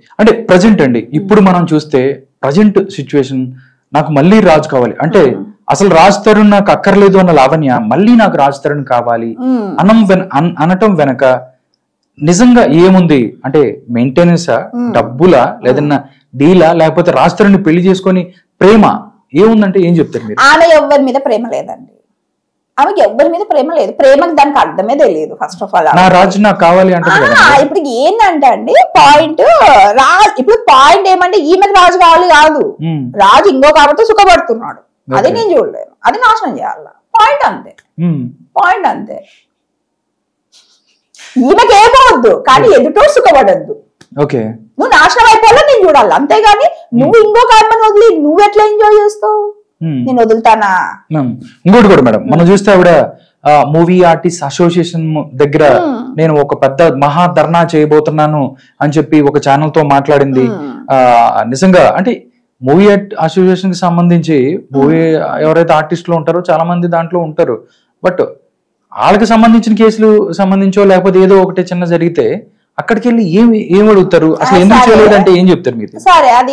అంటే ప్రజెంట్ అండి ఇప్పుడు మనం చూస్తే ప్రజెంట్ సిచ్యువేషన్ నాకు మళ్ళీ రాజు కావాలి అంటే అసలు రాజ్ తరుణ్ నాకు అక్కర్లేదు అన్న లావణ్య మళ్ళీ నాకు రాజ్ తరుణ్ కావాలి మ్మ్. అనం వెన- అన్- అనటం వెనక నిజంగా ఏముంది అంటే మెయింటెనెన్సా డబ్బులా లేదన్నా డీలా లేకపోతే రాజ్ తరుణ్ పెళ్లి చేసుకొని ప్రేమ ఏముందంటే ఏం చెప్తారు మీరు ఆమె ఎవ్వరి మీద ప్రేమ లేదండి ఆమెకి ఎవ్వరి మీద ప్రేమ లేదు ప్రేమకి దానికి అర్థమే తెలియదు ఫస్ట్ ఆఫ్ ఆల్ నా రాజు నాకు కావాలి అంటారు కదా ఇప్పుడు ఏంటంటే అండి పాయింట్ రా ఇప్పుడు పాయింట్ ఏమంటే ఈమెకి రాజు కావాలి కాదు మ్మ్. రాజు ఇంకో కాబట్టి సుఖపడుతున్నాడు అది నేను చూడలేను అది నాశనం చేయాల పాయింట్ అంతే మ్మ్. పాయింట్ అంతే ఈమెకి ఏమవద్దు కానీ ఎదుటో సుఖపడద్దు ఓకే నువ్వు నాశనం అయిపోవాలో నేను చూడాలి అంతేగాని నువ్వు ఇంకొక అమ్మని వదిలి నువ్వు ఎట్లా ఎంజాయ్ చేస్తావు మ్మ్. నేను వదులుతానా మ్మ్. ఇంకోటి కూడా మేడం మనం చూస్తే ఆవిడ మూవీ ఆర్టిస్ట్ అసోసియేషన్ దగ్గర నేను ఒక పెద్ద మహా ధర్నా చేయబోతున్నాను అని చెప్పి ఒక ఛానల్ తో మాట్లాడింది ఆ నిజంగా అంటే మూవీ అసోసియేషన్ కి సంబంధించి మూవీ ఎవరైతే ఆర్టిస్టులు ఉంటారో చాలా మంది దాంట్లో ఉంటారు బట్ వాళ్ళకి సంబంధించిన కేసులు సంబంధించో లేకపోతే ఏదో ఒకటి చిన్న జరిగితే అక్కడికి వెళ్ళి ఏం ఏం అడుగుతారు అసలు ఎందుకు సరే. చేయలేదంటే ఏం చెప్తారు మీరు సరే అది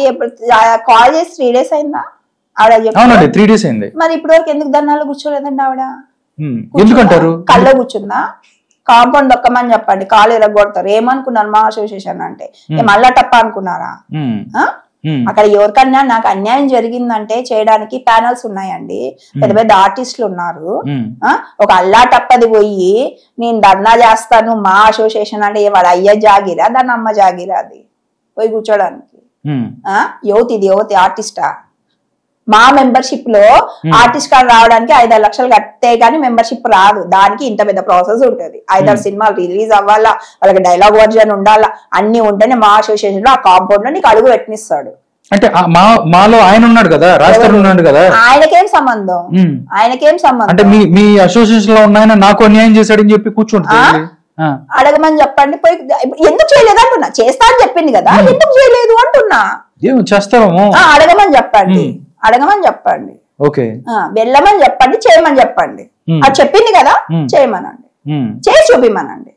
కాల్ చేసి త్రీ డేస్ అయిందా ఆవిడ చెప్పు. అవునండి త్రీ డేస్ అయింది మరి ఇప్పటి వరకు ఎందుకు ధర్నాలు కూర్చోలేదండి ఆవిడ మ్మ్. ఎందుకంటారు కళ్ళ కూర్చుందా కాంపౌండ్ దొక్కమని చెప్పండి కాలు ఎరగొడతారు ఏమనుకున్నారు మా అసోసియేషన్ అంటే ఏ మళ్ళా టప్ప అనుకున్నారా మ్మ్. ఆ? మ్మ్. అక్కడ ఎవరికన్నా నాకు అన్యాయం జరిగిందంటే చేయడానికి ప్యానల్స్ ఉన్నాయండి పెద్ద పెద్ద ఆర్టిస్టులు ఉన్నారు మ్మ్. ఆ? ఒక అల్లా టప్పది పోయి నేను ధర్నా చేస్తాను మా అసోసియేషన్ అంటే ఏ వాళ్ళ అయ్య జాగిరా దాని అమ్మ జాగిరా అది పోయి కూర్చోడానికి మ్మ్. ఆ యువతి ఇది యువతి ఆర్టిస్టా మా మెంబర్షిప్ లో ఆర్టిస్ట్ కార్డు రావడానికి ఐదారు లక్షలు కట్టే గానీ మెంబర్షిప్ రాదు దానికి ఇంత పెద్ద ప్రాసెస్ ఉంటది ఐదారు సినిమాలు రిలీజ్ అవ్వాలా వాళ్ళకి డైలాగ్ వర్జన్ ఉండాలా అన్ని ఉంటేనే మా అసోసియేషన్ లో ఆ కాంపౌండ్ లో నీకు అడుగు పెట్టనిస్తాడు అంటే ఆ మా మాలో ఆయన ఉన్నాడు కదా రాజధాని ఉన్నాడు కదా ఆయనకేం సంబంధం మ్మ్. ఆయనకేం సంబంధం అంటే మీ మీ అసోసియేషన్ లో ఉన్న ఆయన నాకు అన్యాయం చేశాడని చెప్పి కూర్చుంటుంది ఆ. అడగమని చెప్పండి పోయి ఇప్పుడు ఎందుకు చేయలేదు అంటున్నా చేస్తా అని చెప్పింది కదా ఎందుకు చేయలేదు అంటున్నా ఏం చేస్తాము ఆ, అడగమని చెప్పండి అడగమని చెప్పండి ఓకే ఆ, వెళ్ళమని చెప్పండి చేయమని చెప్పండి Hmm. అది చెప్పింది కదా Hmm. చేయమనండి మ్మ్. చేసి చూపిమనండి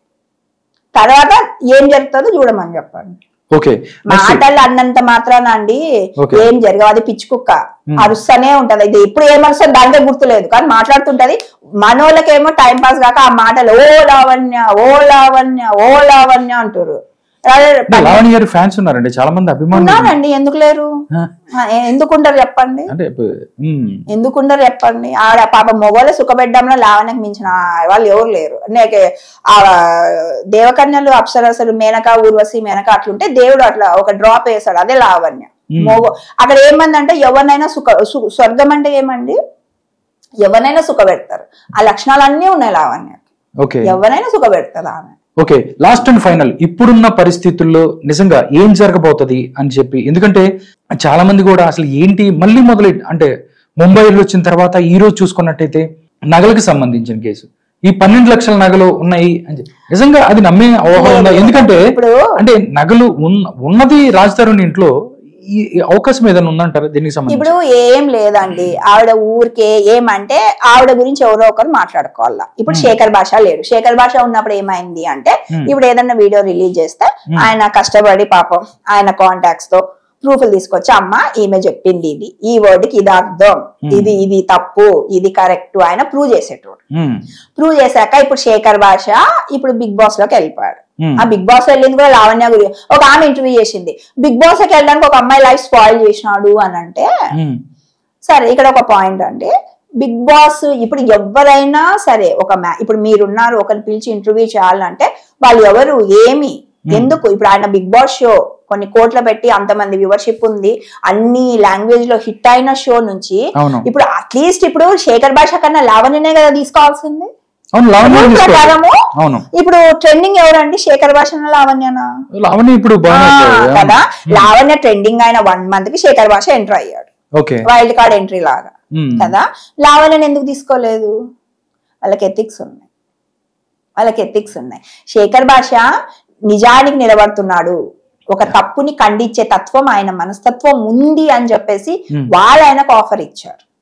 తర్వాత ఏం జరుగుతుందో చూడమని చెప్పండి ఓకే నెక్స్ట్ మాటలు అన్నంత మాత్రాన అండి Okay. ఏం జరగవు అది పిచ్చి కుక్క అరుస్తూనే ఉంటది ఇది ఎప్పుడు ఏమరుస్తుంది దానికే గుర్తులేదు కానీ మాట్లాడుతుంటది మనోళ్ళకేమో టైం పాస్ కాక ఆ మాటలు ఓ లావణ్య ఓ లావణ్య ఓ లావణ్య అంటారు అదే లావణి గారి ఫ్యాన్స్ ఉన్నారండి చాలా మంది అభిమానులు ఉన్నానండి ఎందుకు లేరు ఆ, ఆ, ఎ- ఎందుకుంటారు చెప్పండి అంటే ఇప్పుడు, మ్మ్. ఎందుకుండరు చెప్పండి ఆడ పాప మొగోళ్ళ సుఖపెట్టడంలో లావణ్యకు మించిన వాళ్ళు ఎవరు లేరు నీకు ఆ దేవకన్యలు అప్సరసలు మేనక ఊర్వశి మేనక అట్లుంటే దేవుడు అట్లా ఒక డ్రాప్ వేసాడు అదే లావణ్య మొగ అక్కడ ఏమందంటే ఎవరినైనా సుఖ సు- స్వర్గం అంటే ఏమండి ఎవరినైనా సుఖ పెడతారు ఆ లక్షణాలన్నీ ఉన్నాయి లావణ్య ఓకే ఎవరైనా సుఖ పెడతారు ఆమె ఓకే లాస్ట్ అండ్ ఫైనల్ ఇప్పుడున్న పరిస్థితుల్లో నిజంగా ఏం జరగబోతది అని చెప్పి ఎందుకంటే చాలా మంది కూడా అసలు ఏంటి మళ్ళీ మొదలై అంటే ముంబైలో వచ్చిన తర్వాత ఈ రోజు చూసుకున్నట్టయితే నగలకు సంబంధించిన కేసు ఈ పన్నెండు లక్షల నగలు ఉన్నాయి అని చెప్పి. నిజంగా అది నమ్మే అవగాహన ఉందా ఎందుకంటే ఇప్పుడు అంటే నగలు ఉన్న- ఉన్నది రాజధాని ఇంట్లో ఈ ఈ అవకాశం ఏదైనా ఉందంటారా దీనికి సంబంధించి ఇప్పుడు ఏం లేదండి ఆవిడ ఊరికే ఏమంటే ఆవిడ గురించి ఎవరో ఒకరు మాట్లాడుకోవాలా ఇప్పుడు శేఖర్ భాష లేడు శేఖర్ భాష ఉన్నప్పుడు ఏమైంది అంటే ఇప్పుడు ఏదన్నా వీడియో రిలీజ్ చేస్తే ఆయన కష్టపడి పాపం ఆయన కాంటాక్ట్స్ తో ప్రూఫ్లు తీసుకొచ్చి అమ్మ ఈమె చెప్పింది ఇది ఈ వర్డ్ కి ఇది అర్థం ఇది ఇది తప్పు ఇది కరెక్ట్ ఆయన ప్రూవ్ చేసేటోడు ఉమ్, ప్రూవ్ చేశాక ఇప్పుడు శేఖర్ భాష ఇప్పుడు బిగ్ బాస్ లోకి వెళ్ళిపోయాడు Hmm. ఆ బిగ్ బాస్ వెళ్ళింది కూడా లావణ్య గురి ఒక ఆమె ఇంటర్వ్యూ చేసింది బిగ్ బాస్ కి వెళ్ళడానికి ఒక అమ్మాయి లైఫ్ స్పాయిల్ చేసినాడు అని అంటే ఉమ్, సరే ఇక్కడ ఒక పాయింట్ అండి బిగ్ బాస్ ఇప్పుడు ఎవరైనా సరే ఒక మ్యా ఇప్పుడు మీరున్నారు ఒకరిని పిలిచి ఇంటర్వ్యూ చేయాలంటే వాళ్ళు ఎవరు ఏమి ఎందుకు ఇప్పుడు ఆయన బిగ్ బాస్ షో కొన్ని కోట్ల పెట్టి అంతమంది వ్యూవర్షిప్ ఉంది అన్ని లాంగ్వేజ్ లో హిట్ అయిన షో నుంచి అవును ఇప్పుడు అట్లీస్ట్ ఇప్పుడు శేఖర్ భాష కన్నా లావణ్యనే కదా తీసుకోవాల్సింది అవును లావణ్య రూల్ తీసుకో- ప్రకారము అవును ఇప్పుడు ట్రెండింగ్ ఎవరండి శేఖర్ భాషనా లావణ్యనా లావణ్య ఇప్పుడు ఆ, బాగా కదా లావణ్య ట్రెండింగ్ అయిన వన్ మంత్ కి శేఖర్ భాష ఎంటర్ అయ్యాడు ఓకే వైల్డ్ కార్డ్ ఎంట్రీ లాగా ఉమ్, కదా లావణ్యని ఎందుకు తీసుకోలేదు వాళ్ళకి ఎథిక్స్ ఉన్నాయి వాళ్ళకి ఎథిక్స్ ఉన్నాయి శేఖర్ భాష నిజానికి నిలబడుతున్నాడు ఒక తప్పుని ఖండించే తత్వం ఆయన మనస్తత్వం ఉంది అని చెప్పేసి వాళ్ళు ఆయనకు ఆఫర్ ఇచ్చారు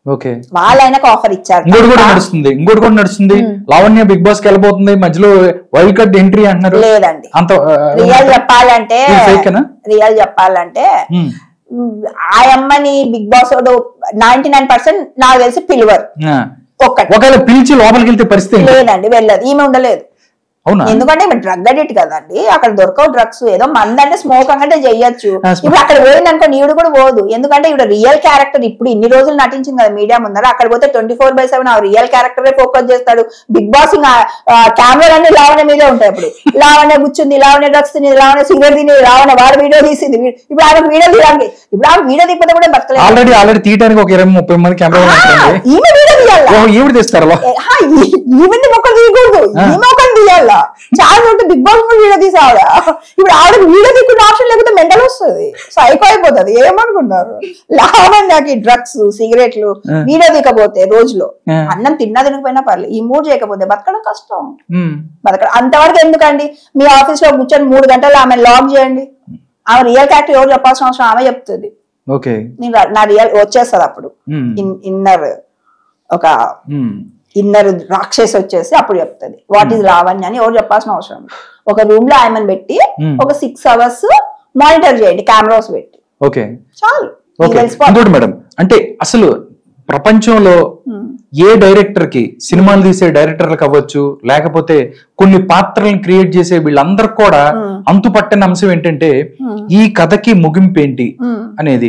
ఓకే వాళ్ళ ఆయనకు ఆఫర్ ఇచ్చారు ఇంకోటి కూడా నడుస్తుంది ఇంకోటి కూడా నడుస్తుంది లావణ్య బిగ్ బాస్ కి వెళ్ళిపోతుంది మధ్యలో వైల్డ్ కార్డ్ ఎంట్రీ అంటున్నారు లేదండి అంత రియల్ చెప్పాలంటే ఫేకేనా రియల్ చెప్పాలంటే ఆ అమ్మని Bigg Boss ninety nine percent నాకు తెలిసి పిలువరు ఒక్కటి ఒకవేళ పిలిచి లోపలికి వెళ్తే పరిస్థితి ఏంటి? లేదండి వెళ్ళదు ఈమె ఉండలేదు అవునా ఎందుకంటే ఇప్పుడు డ్రగ్ అడిక్ట్ కదండి అక్కడ దొరకవు డ్రగ్స్ ఏదో మంది అంటే స్మోక్ అంటే చెయ్యొచ్చు ఆ, smoke. ఇప్పుడు అక్కడ పోయింది అనుకో నీడు కూడా పోదు ఎందుకంటే ఇప్పుడు రియల్ క్యారెక్టర్ ఇప్పుడు ఇన్ని రోజులు నటించింది కదా మీడియా ముందర అక్కడ పోతే ట్వంటీ ఫోర్ బై సెవెన్ ఆ రియల్ క్యారెక్టర్ ఫోకస్ చేస్తాడు బిగ్ బాస్ కెమెరాలన్నీ లావణ్య మీదే ఉంటాయి ఇప్పుడు లావణ్య కూర్చుంది లావణ్య డ్రగ్స్ తిని లావణ్య సిగరెట్ తిని లావణ్య వాడు వీడియో తీసింది వీ- ఇప్పుడు ఆమె వీడియో తీయడానికి ఇప్పుడు ఆమె వీడియో తీయకపోతే కూడా బతకలేదు ఆల్రెడీ ఆల్రెడీ తీయడానికి ఒక ఇరవై ముప్పై మంది కెమెరా ఆ, ఈమె వీడియో తీయాలా ఓ ఈవిడ తెస్తారు వా. ఏ, హా, ఈ- ఈవెన్ మొక్కలు తీయకూడదు ఆ. ఈ మొక్కలు తీయాలా చాలా ఉంటే బిగ్ బాస్ కూడా వీడియో తీసి ఆవిడ ఇప్పుడు ఆవిడ వీడియో తీసుకున్న ఆప్షన్ లేకపోతే మెంటల్ వస్తుంది సైకో అయిపోతుంది ఏమనుకున్నారు లావణ్యకి డ్రగ్స్ సిగరెట్లు ఆ. వీడియో తీయకపోతే రోజులో ఆ. అన్నం తిన్నా తినకపోయినా పర్లేదు ఈ మూడు చేయకపోతే బతకడం కష్టం ఉమ్. బతకడం అంతవరకు ఎందుకండి మీ ఆఫీస్ లో కూర్చొని మూడు గంటలు ఆమె లాగ్ చేయండి ఆమె రియల్ క్యారెక్టర్ ఎవరు చెప్పాల్సిన అవసరం ఆమె చెప్తుంది ఓకే నేను రా- నా రియల్ వచ్చేస్తుంది అప్పుడు ఉమ్. ఇన్నర్ ఒక ఉమ్. ఇన్నర్ రాక్షస్ వచ్చేసి అప్పుడు చెప్తుంది వాట్ ఈజ్ లావణ్య అని ఎవరు చెప్పాల్సిన అవసరం లేదు. ఒక రూమ్ లో ఆయమని పెట్టి Hmm. ఒక సిక్స్ అవర్స్ మానిటర్ చేయండి కెమెరాస్ పెట్టి ఓకే చాలు మీకు ఓకే తెలిసిపోతుంది. ఇంకోటి మేడం అంటే అసలు ప్రపంచంలో Hmm. ఏ డైరెక్టర్ కి సినిమాలు తీసే డైరెక్టర్లకు అవ్వచ్చు లేకపోతే కొన్ని పాత్రలను క్రియేట్ చేసే వీళ్ళందరూ కూడా Hmm. అంతు పట్టిన అంశం ఏంటంటే Hmm. ఈ కథకి ముగింపు ఏంటి Hmm. అనేది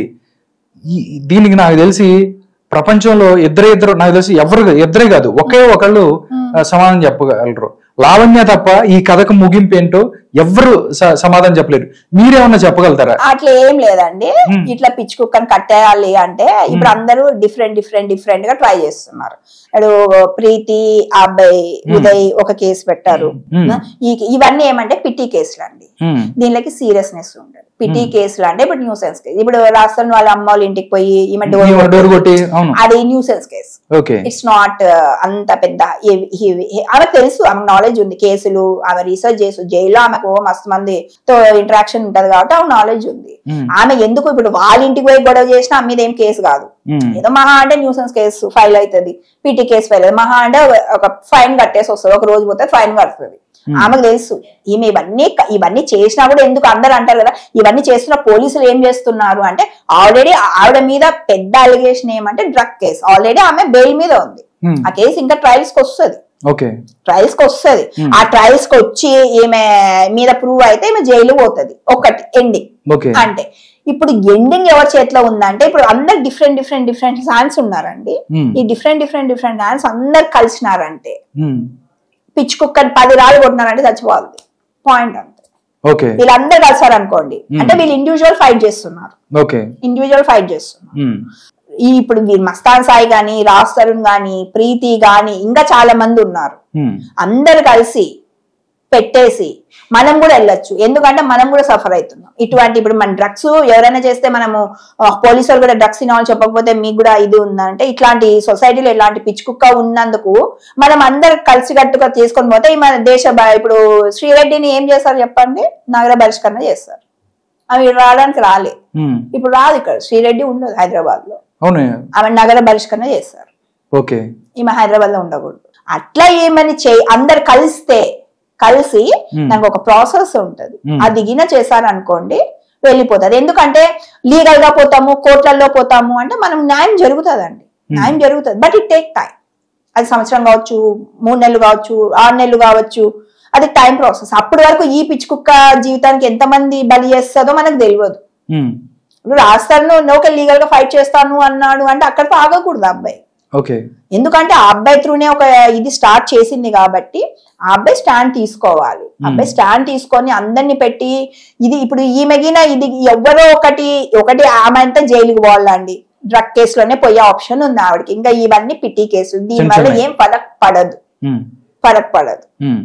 ఈ- దీనికి నాకు తెలిసి ప్రపంచంలో ఇద్దరే ఇద్దరు నాకు తెలిసి ఎవరు ఇద్దరే కాదు ఒకే ఒకళ్ళు ఆ, సమాధానం చెప్పగలరు లావణ్య తప్ప ఈ కథకు ముగింపు ఏంటో ఎవరు స- సమాధానం చెప్పలేరు మీరేమన్నా చెప్పగలుగుతారా అట్లా ఏం లేదండి Hmm. ఇట్లా పిచ్చి కుక్కని కట్టేయాలి అంటే ఇప్పుడు అందరూ డిఫరెంట్ డిఫరెంట్ డిఫరెంట్ గా ట్రై చేస్తున్నారు ఇప్పుడు ప్రీతి ఆ అబ్బాయి ఉదయ్ ఒక కేసు పెట్టారు Hmm. ఈ- ఇవన్నీ ఏమంటే పిట్టి కేసులు అండి ఉమ్, దీనిలోకి సీరియస్నెస్ ఉండదు పిటి కేసులు అంటే ఇప్పుడు న్యూసెన్స్ కేసు ఇప్పుడు రాస్తాను వాళ్ళ అమ్మ వాళ్ళ ఇంటికి పోయి ఈమె డోర్ ఈ డోర్ కొట్టి అవును అది nuisance case okay it's not అంత పెద్ద హెవీ- హెవీ- ఆమెకు తెలుసు ఆమెకు నాలెడ్జ్ ఉంది కేసులు ఆమె రీసెర్చ్ చేసు జైల్లో ఆమెకు మస్తు మందితో ఇంటరాక్షన్ ఉంటది కాబట్టి ఆమె నాలెడ్జ్ ఉంది ఉమ్, ఆమె ఎందుకు ఇప్పుడు వాళ్ళ ఇంటికి పోయి గొడవ చేసినా ఆమె మీద ఏం కేసు కాదు ఉమ్, ఏదో మహా అంటే న్యూసెన్స్ కేసు ఫైల్ అవుతుంది పీటీ కేసు ఫైల్ అవుతుంది మహా అంటే ఒక ఫైన్ కట్టేసి వస్తుంది ఒక రోజు పోతే ఫైన్ కడుతుంది ఆమెకు తెలుసు ఈమె ఇవన్నీ ఇవన్నీ చేసినా కూడా ఎందుకు అందరు అంటారు కదా ఇవన్నీ చేస్తున్న పోలీసులు ఏం చేస్తున్నారు అంటే ఆల్రెడీ ఆవిడ మీద పెద్ద అలిగేషన్ ఏమంటే డ్రగ్ కేసు ఆల్రెడీ ఆమె బెయిల్ మీద ఉంది ఉమ్, ఆ కేసు ఇంకా ట్రయల్స్ కి వస్తుంది ఓకే ట్రయల్స్ కి వస్తుంది ఆ ట్రయల్స్ కి వచ్చి ఈమె మీద ప్రూవ్ అయితే ఈమె జైలు పోతుంది ఒకటి ఎండింగ్ ఓకే అంటే ఇప్పుడు ఎండింగ్ ఎవరి చేతిలో ఉందంటే ఇప్పుడు అందరు డిఫరెంట్ డిఫరెంట్ డిఫరెంట్ హ్యాండ్స్ ఉన్నారండి ఉమ్, ఈ డిఫరెంట్ డిఫరెంట్ డిఫరెంట్ హ్యాండ్స్ అందరు కలిసినారంటే ఉమ్, పిచ్చి కుక్కని పది రాళ్ళు కొట్టినారంటే చచ్చిపోవాలి పాయింట్ అంతే ఓకే వీళ్ళందరూ కలిసారు అనుకోండి అంటే వీళ్ళు ఇండివిజువల్ ఫైట్ చేస్తున్నారు ఓకే ఇండివిజువల్ ఫైట్ చేస్తున్నారు ఉమ్, ఈ ఇప్పుడు వీరు మస్తాన్ సాయి గాని రాజ్ తరుణ్ గాని ప్రీతి గాని ఇంకా చాలా మంది ఉన్నారు ఉమ్, అందరు కలిసి పెట్టేసి మనం కూడా వెళ్ళొచ్చు ఎందుకంటే మనం కూడా సఫర్ అవుతున్నాం ఇటువంటి ఇప్పుడు మన డ్రగ్స్ ఎవరైనా చేస్తే మనము ఆ, పోలీసు వాళ్ళు కూడా డ్రగ్స్ తినాలని చెప్పకపోతే మీకు కూడా ఇది ఉందంటే ఇట్లాంటి సొసైటీలో ఇలాంటి పిచ్చి కుక్క ఉన్నందుకు మనం అందరు కలిసికట్టుగా తీసుకొని పోతే ఈ మన దేశ బ- ఇప్పుడు శ్రీరెడ్డిని ఏం చేస్తారు చెప్పండి నగర బహిష్కరణ చేస్తారు అవి రావడానికి రాలే ఉమ్, ఇప్పుడు రాదు ఇక్కడ శ్రీరెడ్డి ఉండదు హైదరాబాద్ లో అవును ఆమె నగర బహిష్కరణ చేస్తారు ఓకే ఈమె హైదరాబాద్ లో ఉండకూడదు అట్లా ఏమని చే అందరు కలిస్తే కలిసి Hmm. దానికి ఒక ప్రాసెస్ ఉంటది Hmm. అది గిన చేశారనుకోండి వెళ్ళిపోతుంది ఎందుకంటే లీగల్ గా పోతాము కోర్టులలో పోతాము అంటే మనం న్యాయం జరుగుతుందండి న్యాయం జరుగుతుంది బట్ ఇట్ టేక్ టైం అది సంవత్సరం కావచ్చు మూడు నెలలు కావచ్చు ఆరు నెలలు కావచ్చు అది టైం ప్రాసెస్ అప్పటి వరకు ఈ పిచ్చి కుక్క జీవితానికి ఎంతమంది బలి చేస్తుందో మనకు తెలియదు ఉమ్, ఇప్పుడు రాస్తాను ఓకే లీగల్ గా ఫైట్ చేస్తాను అన్నాడు అంటే అక్కడితో ఆగకూడదు ఆ అబ్బాయి ఓకే ఎందుకంటే ఆ అబ్బాయి త్రూనే ఒక ఇది స్టార్ట్ చేసింది కాబట్టి ఆ అబ్బాయి స్టాండ్ తీసుకోవాలి ఆ అబ్బాయి స్టాండ్ తీసుకొని అందరిని పెట్టి ఇది ఇప్పుడు ఈమెగిన ఇది ఎవరో ఒకటి ఒకటి ఆమె అంతా జైలుకి పోవాలండి డ్రగ్ కేసులోనే పోయే ఆప్షన్ ఉంది ఆవిడకి ఇంకా ఇవన్నీ పిట్టి కేసులు దీనివల్ల చిన్న ఏం ఫరక్ పడదు ఉమ్, ఫరక్ పడదు ఉమ్,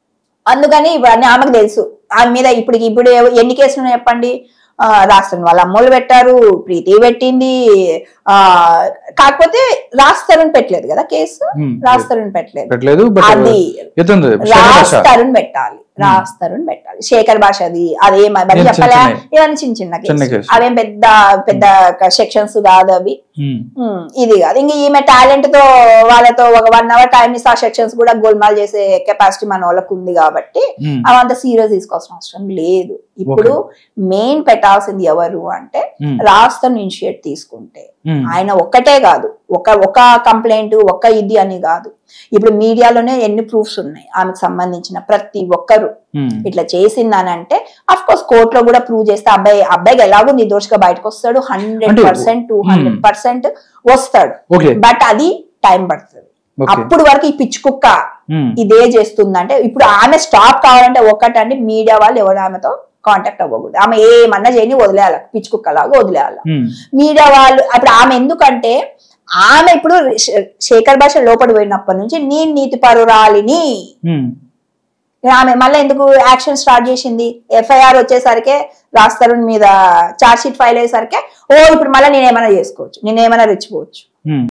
అందుకని ఇవన్నీ ఆమెకు తెలుసు ఆమె మీద ఇప్పుడు ఇప్పుడు ఎన్ని కేసులు ఉన్నాయి చెప్పండి ఆ, రాష్ట్రం వాళ్ళ అమ్మోళ్ళు పెట్టారు ప్రీతి పెట్టింది ఆ కాకపోతే రాస్తారని పెట్టలేదు కదా కేసు Hmm. రాస్తారని పెట్టలేదు పెట్టలేదు బట్ అది ఎత్తుంది శేఖర్ భాష రాస్తారని పెట్టాలి రాస్తారని పెట్టాలి శేఖర్ భాష అది అదేం మరి చిన్న చెప్పలే చిన్నవి. ఇవన్నీ చిన్న చిన్న చిన్న కేసులు. కేసులు. అవేం పెద్ద పెద్ద సెక్షన్స్ కాదు అవి ఉమ్, ఉమ్, ఇది కాదు ఇంక ఈమె టాలెంట్ తో వాళ్ళతో ఒక వన్ అవర్ టైం ఇస్తే ఆ సెక్షన్స్ కూడా గోల్మాల్ చేసే కెపాసిటీ మన వాళ్ళకు ఉంది కాబట్టి ఉమ్, అవంత సీరియస్ తీసుకోవాల్సిన అవసరం లేదు ఇప్పుడు మెయిన్ పెట్టాల్సింది ఎవరు అంటే ఉమ్, రాష్ట్రం ఇనిషియేట్ తీసుకుంటే ఉమ్, ఆయన ఒక్కటే కాదు ఒక ఒక కంప్లైంట్ ఒక ఇది అని కాదు ఇప్పుడు మీడియాలోనే ఎన్ని ప్రూఫ్స్ ఉన్నాయి ఆమెకు సంబంధించిన ప్రతి ఒక్కరు ఉమ్, ఇట్లా చేసిందనంటే అఫ్ కోర్స్ కోర్టులో కూడా ప్రూవ్ చేస్తే అబ్బాయి అబ్బాయికి ఎలాగో నిర్దోషిగా బయటకు వస్తాడు హండ్రెడ్ అంటే- పర్సెంట్ టూ హండ్రెడ్ పర్సెంట్ వస్తాడు ఓకే బట్ అది టైం పడుతుంది ఓకే అప్పుడు వరకు ఈ పిచ్చి కుక్క ఉమ్, ఇదే చేస్తుందంటే ఇప్పుడు ఆమె స్టాప్ కావాలంటే ఒకటండి మీడియా వాళ్ళు ఎవరు ఆమెతో కాంటాక్ట్ అవ్వకూడదు ఆమె ఏమన్నా చేయని వదిలేయాలి పిచ్చి కుక్కలాగా వదిలేయాలి ఉమ్, మీడియా వాళ్ళు అప్పుడు ఆమె ఎందుకంటే ఆమె ఇప్పుడు శే- శేఖర్ భాష లోపలి పోయినప్పటి నుంచి నీ నీతి పరురాలిని ఉమ్, ఇక ఆమె మళ్ళీ ఎందుకు యాక్షన్ స్టార్ట్ చేసింది ఎఫ్ఐఆర్ వచ్చేసరికి రాస్తారు మీద చార్జ్ షీట్ ఫైల్ అయ్యేసరికి ఓ ఇప్పుడు మళ్ళీ నేనేమైనా చేసుకోవచ్చు నేనేమైనా రెచ్చిపోవచ్చు ఉమ్.